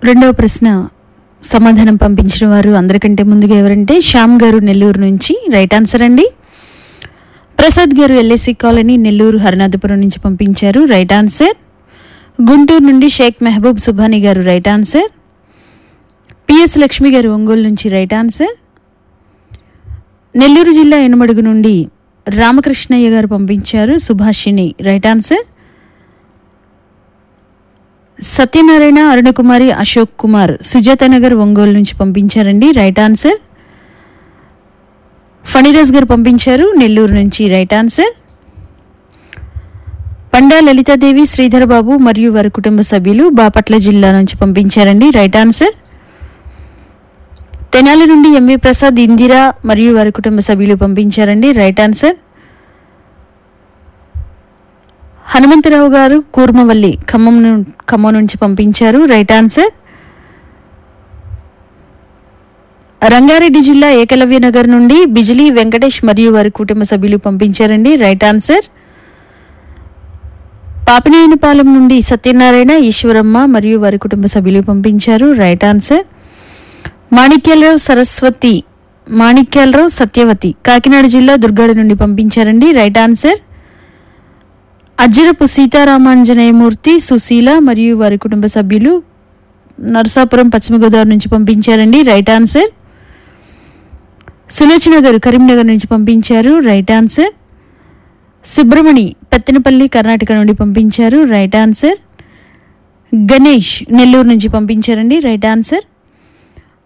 రెండవ ప్రశ్న సమాధానం పంపించిన వారు అందరికంటే ముందుగా ఎవరంటే శ్యామ్ గారు నెల్లూరు నుంచి రైట్ ఆన్సర్ అండి ప్రసాద్ గారు ఎల్ఐసి కాలనీ నెల్లూరు హరినాథపురం నుంచి పంపించారు రైట్ ఆన్సర్ గుంటూరు నుండి షేక్ మెహబూబ్ సుభాని గారు రైట్ ఆన్సర్ పిఎస్ లక్ష్మి గారు ఒంగోలు నుంచి రైట్ ఆన్సర్ నెల్లూరు జిల్లా ఎనమడుగు నుండి రామకృష్ణయ్య గారు పంపించారు సుభాషిణి రైట్ ఆన్సర్ సత్యనారాయణ అరుణకుమారి అశోక్ కుమార్ సుజాత నగర్ ఒంగోలు నుంచి పంపించారండి రైట్ ఆన్సర్ ఫణిరాజ్ గారు పంపించారు నెల్లూరు నుంచి రైట్ ఆన్సర్ పండా లలితాదేవి శ్రీధర్ బాబు మరియు వారి కుటుంబ సభ్యులు బాపట్ల జిల్లా నుంచి పంపించారండి రైట్ ఆన్సర్ తెనాలి నుండి ఎంవి ప్రసాద్ ఇందిరా మరియు వారి కుటుంబ సభ్యులు పంపించారండి రైట్ ఆన్సర్ హనుమంతరావు గారు కూర్మవల్లి ఖమ్మం ను- ఖమ్మం నుంచి పంపించారు రైట్ ఆన్సర్ రంగారెడ్డి జిల్లా ఏకలవ్య నగర్ నుండి బిజిలీ వెంకటేష్ మరియు వారి కుటుంబ సభ్యులు పంపించారండి రైట్ ఆన్సర్ పాపినేనిపాలెం నుండి సత్యనారాయణ ఈశ్వరమ్మ మరియు వారి కుటుంబ సభ్యులు పంపించారు రైట్ ఆన్సర్ మాణిక్యాలరావు సరస్వతి మాణిక్యాలరావు సత్యవతి కాకినాడ జిల్లా దుర్గాడ నుండి పంపించారండి రైట్ ఆన్సర్ అజ్జరపు సీతారామాంజనేయమూర్తి సుశీల మరియు వారి కుటుంబ సభ్యులు నరసాపురం పశ్చిమ గోదావరి నుంచి పంపించారండి రైట్ ఆన్సర్ సులోచన గారు కరీంనగర్ నుంచి పంపించారు రైట్ ఆన్సర్ సుబ్రమణి పెత్తనపల్లి కర్ణాటక నుండి పంపించారు రైట్ ఆన్సర్ గణేష్ నెల్లూరు నుంచి పంపించారండి రైట్ ఆన్సర్